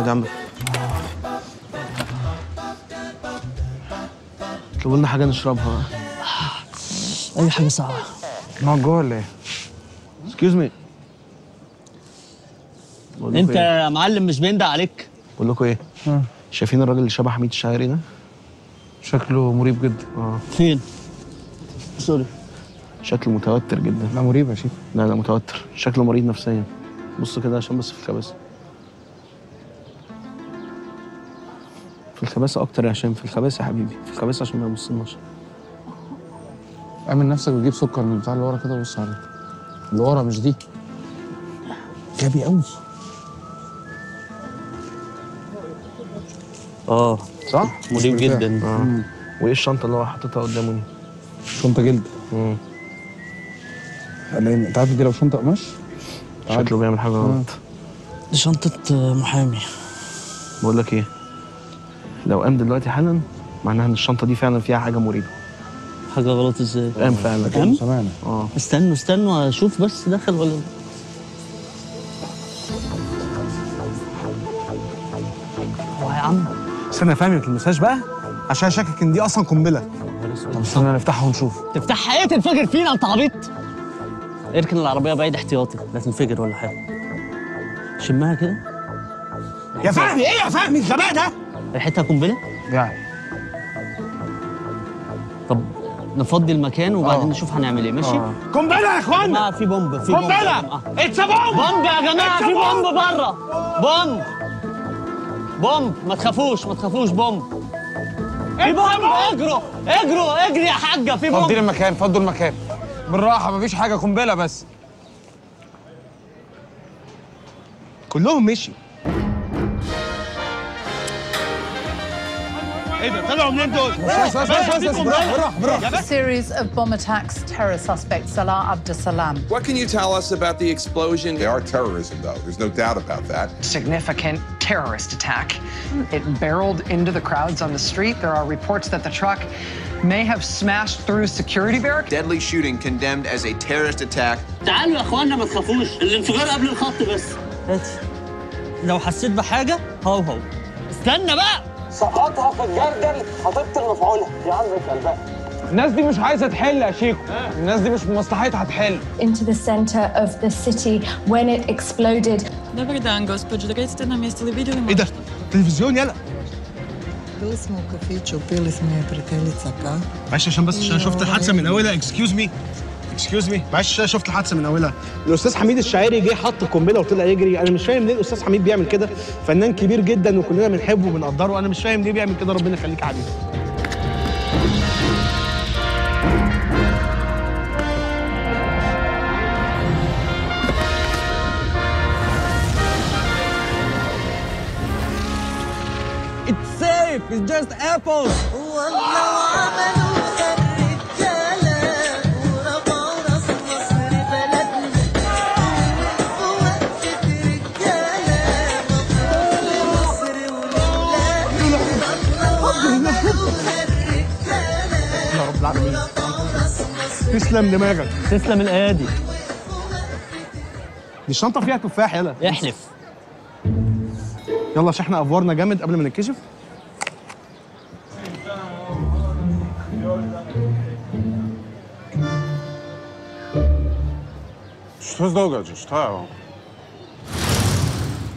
جنبك اطلبوا لنا حاجه نشربها اي حاجه ساقعه نقعد جوه ولا ايه؟ اكسكيوز مي انت يا معلم مش بيندق عليك بقول لكم ايه شايفين الراجل اللي شبه حميد الشاعري ده شكله مريب جدا اه فين سوري شكله متوتر جدا لا مريب يا شيخ لا لا متوتر شكله مريض نفسيا بص كده عشان بس في الخباثه في الخباثه اكتر يا هشام في الخباثه يا حبيبي في الخباثه عشان ما يبصلناش اعمل نفسك بتجيب سكر من بتاع اللي ورا كده وبص عليه اللي ورا مش دي غبي قوي اه صح؟ مريب مش مرتاح. جدا اه وايه الشنطه اللي هو حاططها قدامه دي؟ شنطه جلد مم. انت عارف دي لو شنطه قماش شكله بيعمل حاجه غلط دي شنطه محامي بقول لك ايه لو قام دلوقتي حالا معناها ان الشنطه دي فعلا فيها حاجه مريبه حاجه غلط ازاي قام فعلا قام؟ سمعنا اه استنوا استنوا اشوف بس دخل ولا هو يا عم استنى يا فهمي ما تلمسهاش بقى عشان شاكك ان دي اصلا قنبله طب استنى نفتحها ونشوف تفتحها ايه تنفجر فينا انت عبيط اركن العربيه بعيد احتياطي لا تنفجر ولا حاجه شمها كده يا فهمي ايه يا فهمي الغباء ده ريحتها قنبله يعني طب نفضي المكان وبعدين آه. نشوف هنعمل ايه ماشي آه. قنبله يا اخوانا جماعه في بومب في بومب قنبله آه. اتس بومب بومب يا جماعه في بومب. بومب بره بومب بومب ما تخافوش ما تخافوش بومب في بومب اجروا اجروا اجري يا حاجه في فضي بومب المكان فضوا المكان بالراحه مفيش حاجه قنبله بس كلهم مشي ايه ده طلعوا منين دول؟ بس بس بس بس بالراحه بالراحه بالراحه A series of bomb attacks, terror suspect Salah Abdeslam What can you tell us about the explosion? They are terrorism, though. There's no doubt about that. significant terrorist attack. It barreled into the crowds on the street. There are reports that the truck may have smashed through security barracks. Deadly shooting condemned as a terrorist attack. تعالوا يا اخوانا ما تخافوش الانفجار قبل الخط بس لو حسيت بحاجه هو هو استنى بقى سقطها في الجردل هتبطل مفعولها يا عم بقى الناس دي مش عايزه تحل يا شيكو الناس دي مش من مصلحتها تحل into the center of the city when it exploded. Добрий день, господи. Дорогите на месте ли видели ايه ده؟ تلفزيون يلا Bili smo u kafiću, pili smo je prijateljica ka. معلش عشان بس عشان شفت الحادثه من اولها اكسكيوز مي اكسكيوز مي معلش عشان شفت الحادثه من اولها الاستاذ حميد الشاعري جه حط قنبله وطلع يجري انا مش فاهم ليه الاستاذ حميد بيعمل كده فنان كبير جدا وكلنا بنحبه وبنقدره انا مش فاهم ليه بيعمل كده ربنا يخليك يا حبيبي It's safe it's just apples يا رب العالمين تسلم دماغك تسلم الايادي دي الشنطه فيها تفاح يلا احلف يلا عشان احنا افورنا جامد قبل ما نتكشف Що здогадуєш? Що?